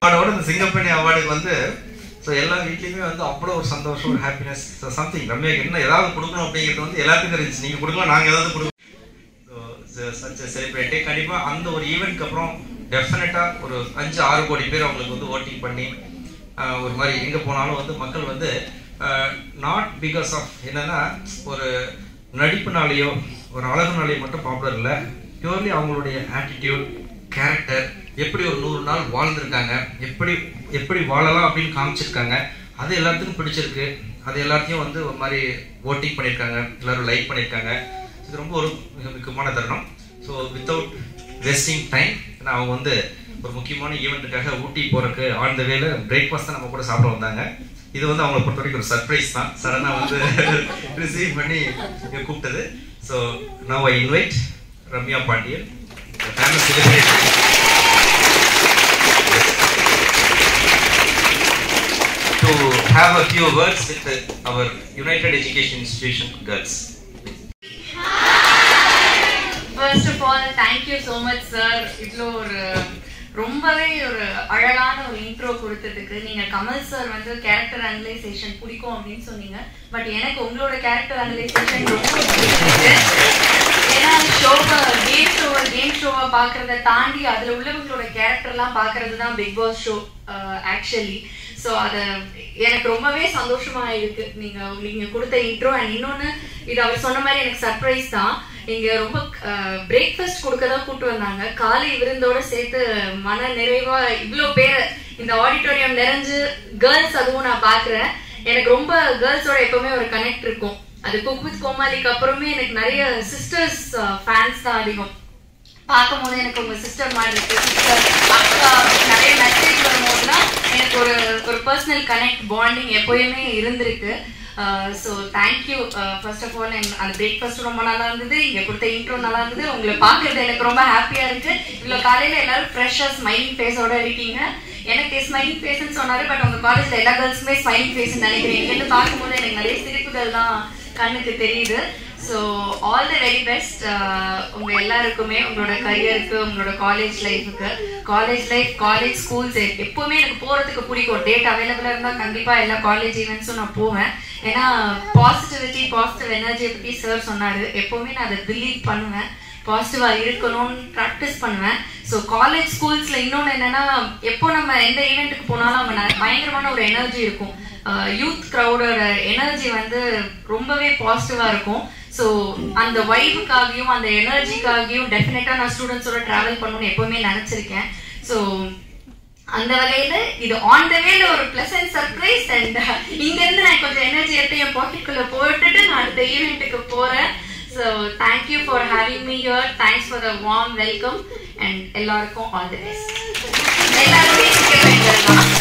அவார்டோட இந்த சிங்கப்பெண்ணி அவார்டுக்கு வந்து ஸோ எல்லா வீட்லேயுமே வந்து அவ்வளோ ஒரு சந்தோஷம் ஒரு ஹாப்பினஸ் ஸோ சம்திங் ரம்யாக்கு என்ன ஏதாவது கொடுக்கணும் அப்படிங்கிறது வந்து எல்லாத்துக்கும் இருந்துச்சு நீங்கள் கொடுக்கலாம் நாங்கள் ஏதாவது கொடுக்கணும் ஸோ சச் செலிப்ரேட்டு கண்டிப்பாக அந்த ஒரு ஈவெண்ட்க்கு அப்புறம் டெஃபினட்டாக ஒரு அஞ்சு ஆறு கோடி பேர் அவங்களுக்கு வந்து ஓட்டிங் பண்ணி ஆஹ், ஒரு மாதிரி எங்கே போனாலும் வந்து மக்கள் வந்து நாட் பிகாஸ் ஆஃப் என்னன்னா ஒரு நடிப்புனாலேயோ ஒரு அழகுனாலேயோ மட்டும் பாப்புலர் இல்லை பியூர்லி அவங்களுடைய ஆட்டிடியூட் கேரக்டர் எப்படி ஒரு நூறு நாள் வாழ்ந்திருக்காங்க எப்படி எப்படி வாழலாம் அப்படின்னு காமிச்சிருக்காங்க அது எல்லாத்துக்கும் பிடிச்சிருக்கு அது எல்லாத்தையும் வந்து ஒரு மாதிரி ஓட்டிங் பண்ணியிருக்காங்க எல்லாரும் லைக் பண்ணியிருக்காங்க இது ரொம்ப ஒரு மிக முக்கியமான தருணம் ஸோ வித்தவுட் வேஸ்டிங் டைம் ஏன்னா அவங்க வந்து ஒரு முக்கியமான ஈவெண்ட்டுக்காக ஊட்டி போறதுக்கு ஆன் த வேல பிரேக்ஃபாஸ்ட் தான் நம்ம கூட சாப்பிட வந்தாங்க இது வந்து அவங்களை பொறுத்த வரைக்கும் ஒரு சர்ப்ரைஸ் தான் சடனாக வந்து ரிசீவ் பண்ணி இங்க கூப்பிட்டது so now I invite Ramya Pandian famous celebrity to have a few words with uh, our United Education Institution girls. First of all thank you so much sir இவ்வளோ ஒரு ரொம்பவே ஒரு அழகான ஒரு இன்ட்ரோ கொடுத்ததுக்கு நீங்க கமல் சார் வந்து கேரக்டர் அனலைசேஷன் பிடிக்கும் அப்படின்னு சொன்னீங்க பட் எனக்கு உங்களோட கேரக்டர் அனலைசேஷன் ரொம்ப பிடிச்சிருக்கு ஏன்னா ஷோவை கேம் ஷோவை கேம் ஷோவை பார்க்கறத தாண்டி அதுல உள்ளவங்களோட கேரக்டர்லாம் பார்க்கறது தான் Bigg Boss show actually so அது எனக்கு ரொம்பவே சந்தோஷமா இருக்கு நீங்க நீங்க கொடுத்த இன்ட்ரோ அண்ட் இன்னொன்னு இது அவர் சொன்ன மாதிரி எனக்கு சர்ப்ரைஸ் தான் இங்க ரொம்ப பிரேக்ஃபாஸ்ட் கொடுக்க தான் கூட்டு வந்தாங்க காலை விருந்தோட சேர்த்து மன நிறைவா இவ்வளோ பேர் இந்த ஆடிட்டோரியம் நிறைஞ்சு கேர்ள்ஸ் அதுவும் நான் பாக்குறேன் எனக்கு ரொம்ப கேர்ள்ஸோட எப்பவுமே ஒரு கனெக்ட் இருக்கும் அது குக் வித் கோமாளிக்கு அப்புறமே எனக்கு நிறைய சிஸ்டர்ஸ் ஃபேன்ஸ் தான் அதிகம் பார்க்கும்போது எனக்கு உங்க சிஸ்டர் மாதிரி இருக்கு சிஸ்டர் அக்கா நிறைய மெசேஜ் வரும்போதுலாம் எனக்கு ஒரு ஒரு பர்சனல் கனெக்ட் பாண்டிங் எப்போயுமே இருந்திருக்கு so thank you first of all அந்த பிரேக்ஃபாஸ்ட் ரொம்ப நல்லா இருந்தது இங்கே கொடுத்த இன்ட்ரோ நல்லா இருந்தது உங்களை பார்க்கறது எனக்கு ரொம்ப ஹாப்பியாக இருக்கு இவ்வளோ காலையில் எல்லாரும் ஃப்ரெஷ்ஷாக ஸ்மைலிங் ஃபேஸோட இருக்கீங்க எனக்கு ஸ்மைலிங் ஃபேஸ்ன்னு சொன்னாரு பட் உங்க காலேஜ்ல எல்லா கேர்ள்ஸுமே ஸ்மைலிங் ஃபேஸ்ன்னு நினைக்கிறேன் இங்கேருந்து பார்க்கும்போது எனக்கு நிறைய சிரிப்புகள் தான் கண்ணுக்கு தெரியுது so all the very best உங்க எல்லாருக்குமே உங்களோட கரியருக்கு உங்களோட காலேஜ் லைஃபுக்கு காலேஜ் லைஃப் காலேஜ் ஸ்கூல்ஸ் எப்பவுமே எனக்கு போறதுக்கு பிடிக்கும் டேட் அவைலபிளா இருந்தா கண்டிப்பா எல்லா காலேஜ் ஈவெண்ட்ஸும் நான் போவேன் ஏன்னா பாசிட்டிவிட்டி பாசிட்டிவ் எனர்ஜியை பத்தி சார் சொன்னாரு எப்பவுமே நான் அதை பிலீவ் பண்ணுவேன் பாசிட்டிவா இருக்கணும்னு ப்ராக்டிஸ் பண்ணுவேன் ஸோ காலேஜ் ஸ்கூல்ஸ்ல இன்னொன்று என்னன்னா எப்போ நம்ம எந்த ஈவெண்ட்டுக்கு போனாலும் அவங்க ந- பயங்கரமான ஒரு எனர்ஜி இருக்கும் யூத் க்ரௌடோட எனர்ஜி வந்து ரொம்பவே பாசிட்டிவா இருக்கும் ஸோ அந்த வைபுக்காகவும் அந்த எனர்ஜிக்காகவும் டெஃபினட்டா நான் ஸ்டூடெண்ட்ஸோட டிராவல் பண்ணணும்னு எப்பவுமே நினைச்சிருக்கேன் ஸோ அந்த வகையில இது ஆன் த வேல ஒரு பிளசன்ட் சர்ப்ரைஸ் அண்ட் இங்க இருந்து நான் கொஞ்சம் எனர்ஜி எடுத்து என் பாக்கெட்டுக்குள்ள போட்டுட்டு நான் அடுத்த ஈவெண்ட்டுக்கு போறேன் so thank you for having me your thanks for the warm welcome and எல்லாருக்கும் ஆல் தி பெஸ்ட் எல்லாருமே கேட்க வேண்டியதுதான்